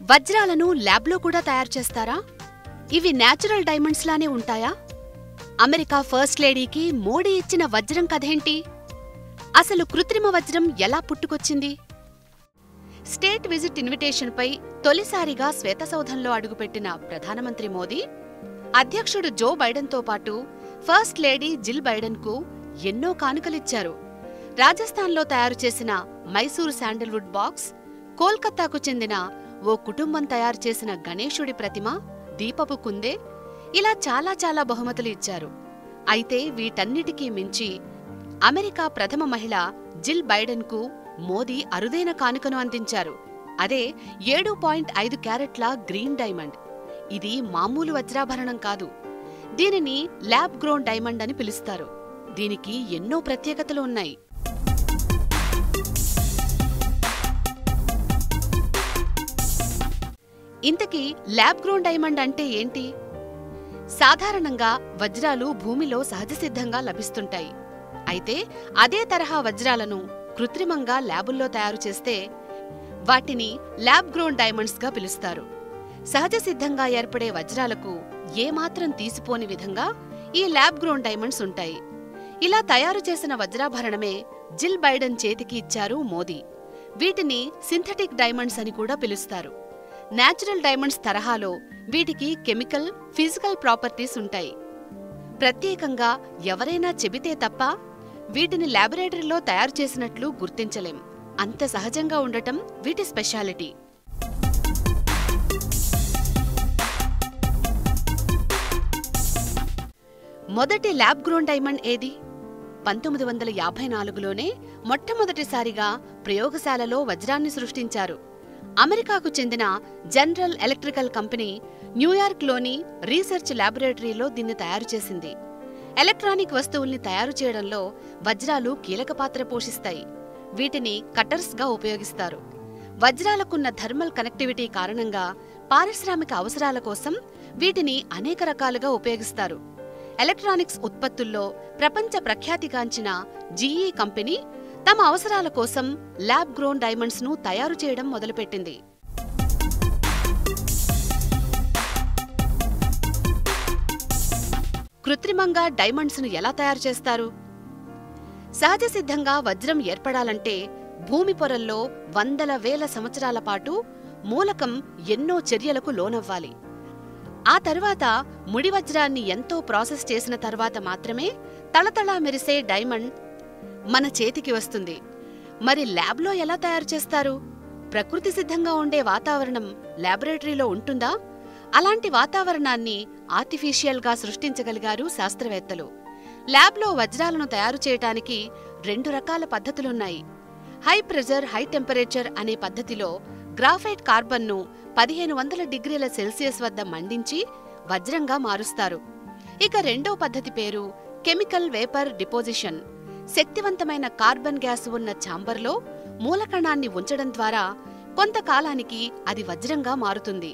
వజ్రాలను ల్యాబ్లో కూడా తయారు చేస్తారా ఇవి న్యాచురల్ డైమండ్స్ లానే ఉంటాయా అమెరికా ఫస్ట్ లేడీకి మోడీ ఇచ్చిన వజ్రం కథేంటి అసలు కృత్రిమ వజ్రం ఎలా పుట్టుకొచ్చింది స్టేట్ విజిట్ ఇన్విటేషన్పై తొలిసారిగా శ్వేతసౌధంలో అడుగుపెట్టిన ప్రధానమంత్రి మోదీ అధ్యక్షుడు జో బైడెన్తో పాటు ఫస్ట్ లేడీ జిల్ బైడెన్కు ఎన్నో కానుకలిచ్చారు రాజస్థాన్లో తయారు చేసిన మైసూరు శాండల్వుడ్ బాక్స్ కోల్కతాకు చెందిన ఓ కుటుంబం తయారు చేసిన గణేశుడి ప్రతిమ దీపపు కుందే ఇలా చాలా చాలా బహుమతులు ఇచ్చారు అయితే వీటన్నిటికీ మించి అమెరికా ప్రథమ మహిళ జిల్ బైడెన్కు మోదీ అరుదైన కానుకను అందించారు అదే ఏడు పాయింట్ ఐదు క్యారెట్ల గ్రీన్ డైమండ్ ఇది మామూలు వజ్రాభరణం కాదు దీనిని ల్యాబ్ గ్రోన్ డైమండ్ అని పిలుస్తారు దీనికి ఎన్నో ప్రత్యేకతలు ఉన్నాయి ఇంతకీ ల్యాబ్ గ్రోన్ డైమండ్ అంటే ఏంటి సాధారణంగా వజ్రాలు భూమిలో సహజసిద్ధంగా లభిస్తుంటాయి అయితే అదే తరహా వజ్రాలను కృత్రిమంగా ల్యాబుల్లో తయారు చేస్తే వాటిని ల్యాబ్ గ్రోన్ డైమండ్స్ గా పిలుస్తారు సహజ సిద్ధంగా ఏర్పడే వజ్రాలకు ఏమాత్రం తీసిపోని విధంగా ఈ ల్యాబ్ గ్రోన్ డైమండ్స్ ఉంటాయి ఇలా తయారు చేసిన వజ్రాభరణమే జిల్ బైడెన్ చేతికి ఇచ్చారు మోదీ వీటిని సింథటిక్ డైమండ్స్ అని కూడా పిలుస్తారు నేచురల్ డైమండ్స్ తరహాలో వీటికి కెమికల్ ఫిజికల్ ప్రాపర్టీస్ ఉంటాయి ప్రత్యేకంగా ఎవరైనా చెబితే తప్ప వీటిని ల్యాబొరేటరీలో తయారు చేసినట్లు గుర్తించలేం అంత సహజంగా ఉండటం వీటి స్పెషాలిటీ మొదటి ల్యాబ్ గ్రోన్ డైమండ్ ఏది పంతొమ్మిది వందల యాభై నాలుగులోనే మొట్టమొదటిసారిగా ప్రయోగశాలలో వజ్రాన్ని సృష్టించారు అమెరికాకు చెందిన జనరల్ ఎలక్ట్రికల్ కంపెనీ న్యూయార్క్లోని రీసెర్చ్ ల్యాబొరేటరీలో దీన్ని తయారు చేసింది ఎలక్ట్రానిక్ వస్తువుల్ని తయారు చేయడంలో వజ్రాలు కీలక పాత్ర పోషిస్తాయి వీటిని కటర్స్గా ఉపయోగిస్తారు వజ్రాలకున్న థర్మల్ కనెక్టివిటీ కారణంగా పారిశ్రామిక అవసరాల కోసం వీటిని అనేక రకాలుగా ఉపయోగిస్తారు ఎలక్ట్రానిక్స్ ఉత్పత్తుల్లో ప్రపంచ ప్రఖ్యాతిగాంచిన జీఈ కంపెనీ తమ అవసరాల కోసం ల్యాబ్ గ్రోన్ డైమండ్స్ ను తయారు చేయడం మొదలుపెట్టింది కృత్రిమంగా డైమండ్స్ ను ఎలా తయారు చేస్తారు సహజ సిద్ధంగా వజ్రం ఏర్పడాలంటే భూమి పొరల్లో వందల వేల సంవత్సరాల పాటు మూలకం ఎన్నో చర్యలకు లోనవ్వాలి ఆ తర్వాత ముడి వజ్రాన్ని ఎంతో ప్రాసెస్ చేసిన తర్వాత మాత్రమే తళతళా మెరిసే డైమండ్ మన చేతికి వస్తుంది మరి ల్యాబ్లో ఎలా తయారు చేస్తారు ప్రకృతి సిద్ధంగా ఉండే వాతావరణం ల్యాబొరేటరీలో ఉంటుందా అలాంటి వాతావరణాన్ని ఆర్టిఫిషియల్గా సృష్టించగలిగారు శాస్త్రవేత్తలు ల్యాబ్లో వజ్రాలను తయారు చేయటానికి రెండు రకాల పద్ధతులున్నాయి హై ప్రెజర్ హై టెంపరేచర్ అనే పద్ధతిలో గ్రాఫైట్ కార్బన్ను పదిహేను వందల డిగ్రీల సెల్సియస్ వద్ద మండించి వజ్రంగా మారుస్తారు ఇక రెండో పద్ధతి పేరు కెమికల్ వేపర్ డిపోజిషన్ శక్తివంతమైన కార్బన్ గ్యాస్ ఉన్న ఛాంబర్లో మూలకణాన్ని ఉంచడం ద్వారా కొంతకాలానికి అది వజ్రంగా మారుతుంది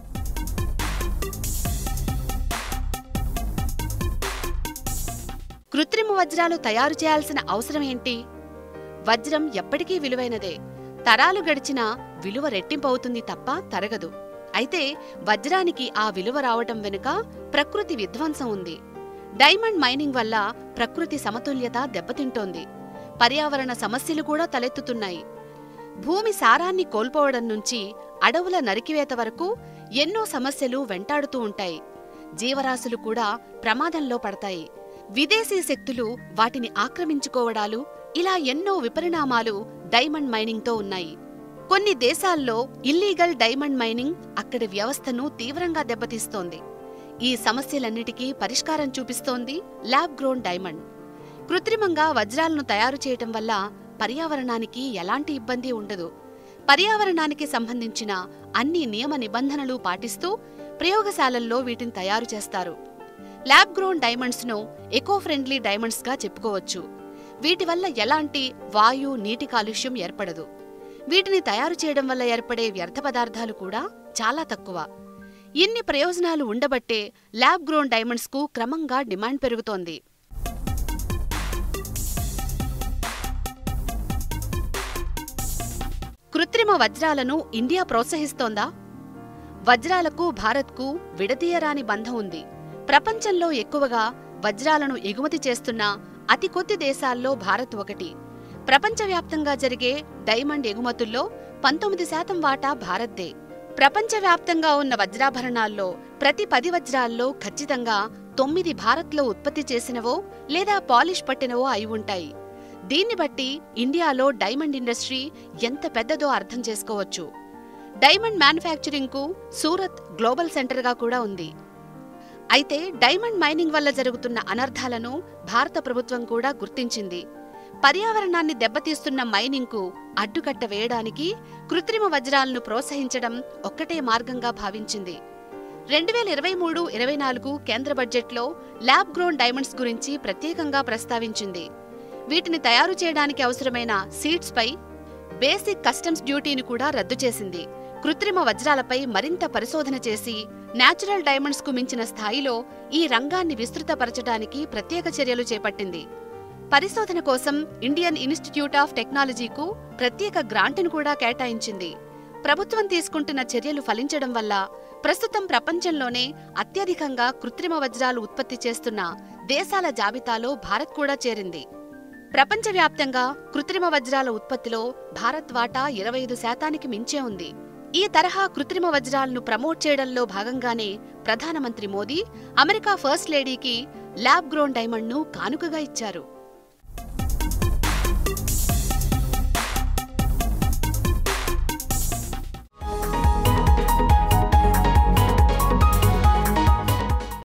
కృత్రిమ వజ్రాలు తయారు చేయాల్సిన అవసరం ఏంటి వజ్రం ఎప్పటికీ విలువైనదే తరాలు గడిచినా విలువ రెట్టింపవుతుంది తప్ప తరగదు అయితే వజ్రానికి ఆ విలువ రావటం వెనుక ప్రకృతి విధ్వంసం ఉంది డైమండ్ మైనింగ్ వల్ల ప్రకృతి సమతుల్యత దెబ్బతింటోంది పర్యావరణ సమస్యలు కూడా తలెత్తుతున్నాయి భూమి సారాన్ని కోల్పోవడం నుంచి అడవుల నరికివేత వరకు ఎన్నో సమస్యలు వెంటాడుతూ ఉంటాయి జీవరాశులు కూడా ప్రమాదంలో పడతాయి విదేశీ శక్తులు వాటిని ఆక్రమించుకోవడాలు ఇలా ఎన్నో విపరిణామాలు డైమండ్ మైనింగ్తో ఉన్నాయి కొన్ని దేశాల్లో ఇల్లీగల్ డైమండ్ మైనింగ్ అక్కడి వ్యవస్థను తీవ్రంగా దెబ్బతీస్తోంది ఈ సమస్యలన్నిటికీ పరిష్కారం చూపిస్తోంది ల్యాబ్ గ్రోన్ డైమండ్ కృత్రిమంగా వజ్రాలను తయారు చేయటం వల్ల పర్యావరణానికి ఎలాంటి ఇబ్బంది ఉండదు పర్యావరణానికి సంబంధించిన అన్ని నియమ నిబంధనలు పాటిస్తూ ప్రయోగశాలల్లో వీటిని తయారు చేస్తారు ల్యాబ్ గ్రోన్ డైమండ్స్ ను ఎకో ఫ్రెండ్లీ డైమండ్స్ గా చెప్పుకోవచ్చు వీటి వల్ల ఎలాంటి వాయు నీటి కాలుష్యం ఏర్పడదు వీటిని తయారు చేయడం వల్ల ఏర్పడే వ్యర్థ పదార్థాలు కూడా చాలా తక్కువ ఇన్ని ప్రయోజనాలు ఉండబట్టే ల్యాబ్ గ్రోన్ డైమండ్స్ కు క్రమంగా డిమాండ్ పెరుగుతోంది కృత్రిమ వజ్రాలను ఇండియా ప్రోత్సహిస్తోందా వజ్రాలకు భారత్కు విడదీయరాని బంధం ఉంది ప్రపంచంలో ఎక్కువగా వజ్రాలను ఎగుమతి చేస్తున్న అతి కొద్ది దేశాల్లో భారత్ ఒకటి ప్రపంచవ్యాప్తంగా జరిగే డైమండ్ ఎగుమతుల్లో పంతొమ్మిది శాతం వాటా భారత్దే ప్రపంచవ్యాప్తంగా ఉన్న వజ్రాభరణాల్లో ప్రతి పది వజ్రాల్లో ఖచ్చితంగా తొమ్మిది భారత్లో ఉత్పత్తి చేసినవో లేదా పాలిష్ పట్టినవో అయి ఉంటాయి దీన్ని బట్టి ఇండియాలో డైమండ్ ఇండస్ట్రీ ఎంత పెద్దదో అర్థం చేసుకోవచ్చు డైమండ్ మ్యానుఫ్యాక్చరింగ్కు సూరత్ గ్లోబల్ సెంటర్గా కూడా ఉంది అయితే డైమండ్ మైనింగ్ వల్ల జరుగుతున్న అనర్థాలను భారత ప్రభుత్వం కూడా గుర్తించింది పర్యావరణాన్ని దెబ్బతీస్తున్న మైనింగ్కు అడ్డుకట్ట వేయడానికి కృత్రిమ వజ్రాలను ప్రోత్సహించడం ఒక్కటే మార్గంగా భావించింది రెండు వేల ఇరవై మూడు ఇరవై నాలుగు కేంద్ర బడ్జెట్లో ల్యాబ్ గ్రోన్ డైమండ్స్ గురించి ప్రత్యేకంగా ప్రస్తావించింది వీటిని తయారు చేయడానికి అవసరమైన సీడ్స్పై బేసిక్ కస్టమ్స్ డ్యూటీని కూడా రద్దు చేసింది కృత్రిమ వజ్రాలపై మరింత పరిశోధన చేసి నేచురల్ డైమండ్స్ కు మించిన స్థాయిలో ఈ రంగాన్ని విస్తృతపరచడానికి ప్రత్యేక చర్యలు చేపట్టింది పరిశోధన కోసం ఇండియన్ ఇన్స్టిట్యూట్ ఆఫ్ టెక్నాలజీకు ప్రత్యేక గ్రాంటును కూడా కేటాయించింది ప్రభుత్వం తీసుకుంటున్న చర్యలు ఫలించడం వల్ల ప్రస్తుతం ప్రపంచంలోనే అత్యధికంగా కృత్రిమ వజ్రాలు ఉత్పత్తి చేస్తున్న దేశాల జాబితాలో భారత్ కూడా చేరింది ప్రపంచవ్యాప్తంగా కృత్రిమ వజ్రాల ఉత్పత్తిలో భారత్ వాటా ఇరవై ఐదు శాతానికి మించే ఉంది ఈ తరహా కృత్రిమ వజ్రాలను ప్రమోట్ చేయడంలో భాగంగానే ప్రధానమంత్రి మోదీ అమెరికా ఫస్ట్ లేడీకి ల్యాబ్ గ్రోన్ డైమండ్ను కానుకగా ఇచ్చారు